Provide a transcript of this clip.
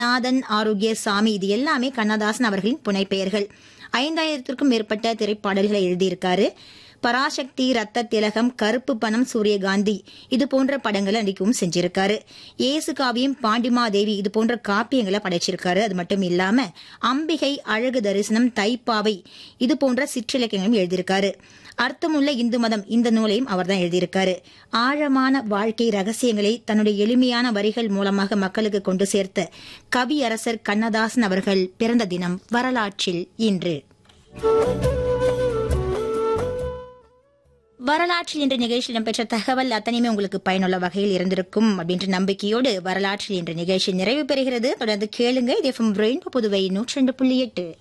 நாதன் ஆரோக்கிய சாமி இது எல்லாமே கண்ணதாசன் அவர்களின் புனைப்பெயர்கள் ஐந்தாயிரத்திற்கும் மேற்பட்ட திரைப்பாடல்களை எழுதியிருக்காரு பராசக்தி ரத்த திலகம் கருப்பு பணம் சூரியகாந்தி இது போன்ற படங்களை நடிக்கவும் செஞ்சிருக்காரு இயேசு காவியம் பாண்டிமாதேவி இது போன்ற காப்பியங்களை படைச்சிருக்காரு அது மட்டும் இல்லாம அம்பிகை அழகு தரிசனம் தைப்பாவை இது போன்ற சிற்றிலக்கியங்களும் எழுதியிருக்காரு அர்த்தமுள்ள இந்து மதம் இந்த நூலையும் அவர்தான் எழுதியிருக்காரு ஆழமான வாழ்க்கை ரகசியங்களை தன்னுடைய எளிமையான வரிகள் மூலமாக மக்களுக்கு கொண்டு சேர்த்த கவியரசர் கண்ணதாசன் அவர்கள் பிறந்த தினம் வரலாற்றில் இன்று வரலாற்றில் இன்று நிகழ்ச்சியில் இடம்பெற்ற தகவல் அத்தனையுமே உங்களுக்கு பயனுள்ள வகையில் இருந்திருக்கும் அப்படின்ற நம்பிக்கையோடு வரலாற்றில் இன்று நிகழ்ச்சி நிறைவு பெறுகிறது தொடர்ந்து கேளுங்க இது எஃப்எம் ரெயின்போ புதுவை நூற்றி ரெண்டு புள்ளி எட்டு